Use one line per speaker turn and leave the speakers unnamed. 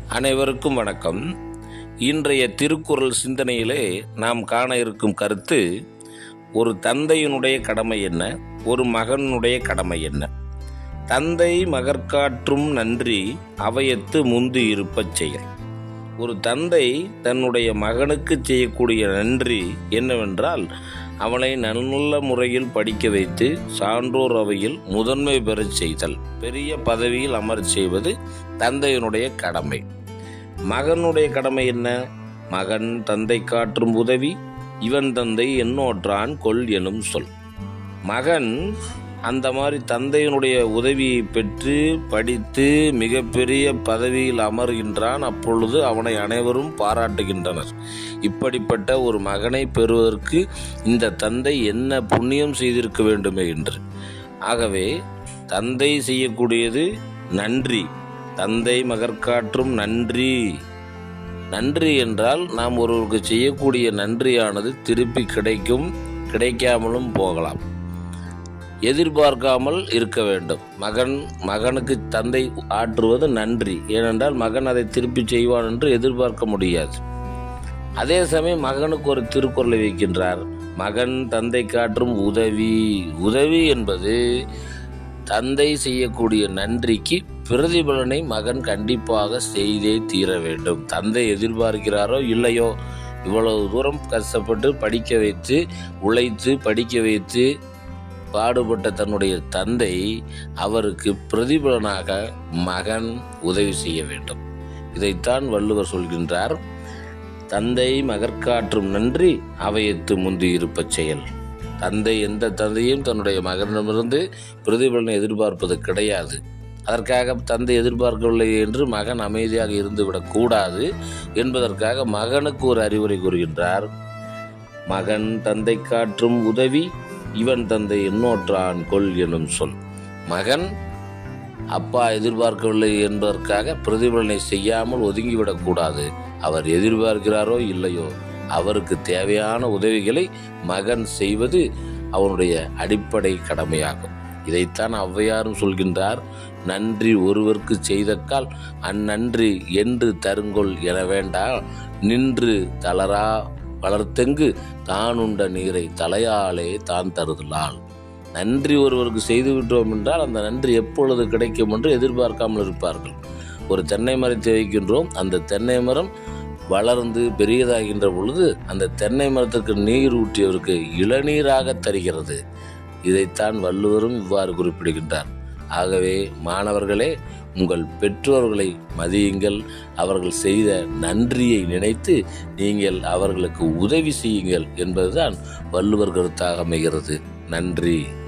அனைவருக்கும் வணக்கம் இன்றைய திருக்குறள் சிந்தனையிலே நாம் காண இருக்கும் கருத்து ஒரு தந்தையினுடைய கடமை என்ன ஒரு மகனுடைய கடமை என்ன தந்தை மகற்காற்றும் நன்றி அவையத்து முந்து இருப்பச் செயல் ஒரு தந்தை தன்னுடைய மகனுக்கு செய்யக்கூடிய நன்றி என்னவென்றால் அவனை நல்ல முறையில் படிக்க வைத்து சான்றோர் அவையில் முதன்மை பெறச் செய்தல் பெரிய பதவியில் அமரச் செய்வது தந்தையினுடைய கடமை மகனுடைய கடமை என்ன மகன் தந்தை காற்றும் உதவி இவன் தந்தை என்னோற்றான் கொல் எனும் சொல் மகன் அந்த மாதிரி தந்தையினுடைய உதவியை பெற்று படித்து மிகப்பெரிய பதவியில் அமர்கின்றான் அப்பொழுது அவனை அனைவரும் பாராட்டுகின்றனர் இப்படிப்பட்ட ஒரு மகனை பெறுவதற்கு இந்த தந்தை என்ன புண்ணியம் செய்திருக்க வேண்டுமே என்று ஆகவே தந்தை செய்யக்கூடியது நன்றி தந்தை மகற்காற்றும் நன்றி நன்றி என்றால் நாம் ஒருவருக்கு செய்யக்கூடிய நன்றியானது திருப்பி கிடைக்கும் கிடைக்காமலும் போகலாம் எதிர்பார்க்காமல் இருக்க வேண்டும் மகன் மகனுக்கு தந்தை ஆற்றுவது நன்றி ஏனென்றால் மகன் அதை திருப்பி செய்வான் என்று எதிர்பார்க்க முடியாது அதே சமயம் மகனுக்கு ஒரு திருக்குறளை வைக்கின்றார் மகன் தந்தை காற்றும் உதவி உதவி என்பது தந்தை செய்யக்கூடிய நன்றிக்கு பிரதிபலனை மகன் கண்டிப்பாக செய்தே தீர வேண்டும் தந்தை எதிர்பார்க்கிறாரோ இல்லையோ இவ்வளவு தூரம் கஷ்டப்பட்டு படிக்க வைத்து உழைத்து படிக்க வைத்து பாடுபட்ட தன்னுடைய தந்தை அவருக்கு பிரதிபலனாக மகன் உதவி செய்ய வேண்டும் இதைத்தான் வள்ளுவர் சொல்கின்றார் தந்தை மகற்காற்றும் நன்றி அவையத்து முந்தி இருப்பச் செயல் தந்தை எந்த தந்தையும் தன்னுடைய மகனிடமிருந்து பிரதிபலனை எதிர்பார்ப்பது கிடையாது அதற்காக தந்தை எதிர்பார்க்கவில்லை என்று மகன் அமைதியாக இருந்துவிடக் கூடாது என்பதற்காக மகனுக்கு ஒரு அறிவுரை கூறுகின்றார் மகன் தந்தை காற்றும் உதவி இவன் தந்தை எண்ணோற்றான் கொள் எனும் சொல் மகன் அப்பா எதிர்பார்க்கவில்லை என்பதற்காக பிரதிபலனை செய்யாமல் ஒதுங்கிவிடக்கூடாது அவர் எதிர்பார்க்கிறாரோ இல்லையோ அவருக்கு தேவையான உதவிகளை மகன் செய்வது அவனுடைய அடிப்படை கடமையாகும் இதைத்தான் ஔவையாரும் சொல்கின்றார் நன்றி ஒருவருக்கு செய்தக்கால் அந்நன்றி என்று தருங்கொள் என வேண்டா நின்று தளரா வளர்த்தெங்கு தான் உண்ட நீரை தலையாலே தான் தருதலால் நன்றி ஒருவருக்கு செய்து விட்டோம் என்றால் அந்த நன்றி எப்பொழுது கிடைக்கும் என்று எதிர்பார்க்காமல் இருப்பார்கள் ஒரு தென்னை மரத்தை வைக்கின்றோம் அந்த தென்னை மரம் வளர்ந்து பெரியதாகின்ற பொழுது அந்த தென்னை மரத்திற்கு நீர் ஊற்றியவருக்கு இளநீராக தருகிறது இதைத்தான் வள்ளுவரும் இவ்வாறு குறிப்பிடுகின்றார் ஆகவே மாணவர்களே உங்கள் பெற்றோர்களை மதியுங்கள் அவர்கள் செய்த நன்றியை நினைத்து நீங்கள் அவர்களுக்கு உதவி செய்யுங்கள் என்பதுதான் வள்ளுவர் கருத்தாக அமைகிறது நன்றி